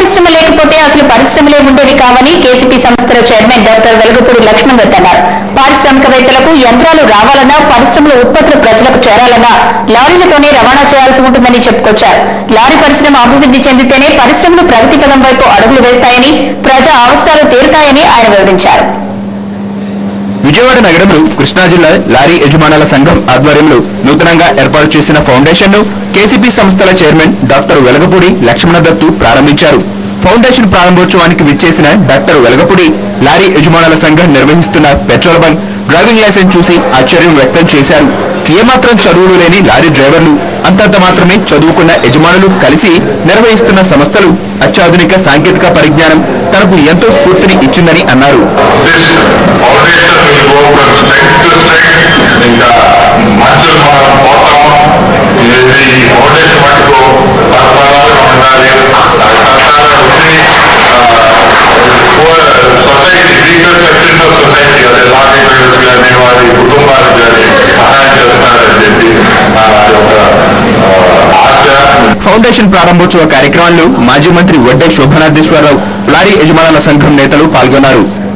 పరిశ్రమ లేకపోతే అసలు పరిశ్రమలే ఉండేవి కావని కేసీపీ సంస్థల చైర్మన్ డాక్టర్ వెలుగుపూడి లక్ష్మణ్ దత్ అన్నారు పారిశ్రామికవేత్తలకు యంత్రాలు రావాలన్నా పరిశ్రమల ఉత్పత్తులు ప్రజలకు చేరాలన్నా లారీలతోనే రవాణా చేయాల్సి ఉంటుందని చెప్పుకొచ్చారు లారీ పరిశ్రమ అభివృద్ధి చెందితేనే పరిశ్రమలు ప్రగతి పదం వైపు అడుగులు వేస్తాయని ప్రజా అవసరాలు తీరుతాయని ఆయన వివరించారు విజయవాడ నగరంలో కృష్ణా జిల్లా లారీ యజమానుల సంఘం ఆధ్వర్యంలో నూతనంగా ఏర్పాటు చేసిన ఫౌండేషన్ ను కేసీపీ సంస్థల చైర్మన్ డాక్టర్ వెలగపూడి లక్ష్మణ దత్తు ప్రారంభించారు ఫౌండేషన్ ప్రారంభోత్సవానికి విచ్చేసిన డాక్టర్ వెలగపూడి లారీ యజమానుల సంఘం నిర్వహిస్తున్న పెట్రోల్ బంక్ డ్రైవింగ్ లైసెన్స్ చూసి ఆశ్చర్యం వ్యక్తం చేశారు ఏమాత్రం చదువులు లేని లారీ డ్రైవర్లు అంతంత మాత్రమే చదువుకున్న యజమానులు కలిసి నిర్వహిస్తున్న సంస్థలు అత్యాధునిక సాంకేతిక పరిజ్ఞానం తనకు ఎంతో స్ఫూర్తిని ఇచ్చిందని అన్నారు this foundation will go from strength to strength. ఇంకా మంచులు మనం పోతాం ఇది ఫౌండేషన్ మటుకు తరతరాలుగా ఉండాలి ఆ తరతరాలు సొసైటీ రీకన్స్ట్రక్షన్ ఆఫ్ సొసైటీ అదే లారీ డ్రైవర్స్ కానీ వారి కుటుంబాలకు కానీ సహాయం చేస్తున్నారని చెప్పి నా యొక్క ఆ, ఆశ ఫౌండేషన్ ప్రారంభోత్సవ కార్యక్రమంలో మాజీ మంత్రి వడ్డే శోభనాథేశ్వరరావు లారీ యజమానుల సంఘం నేతలు పాల్గొన్నారు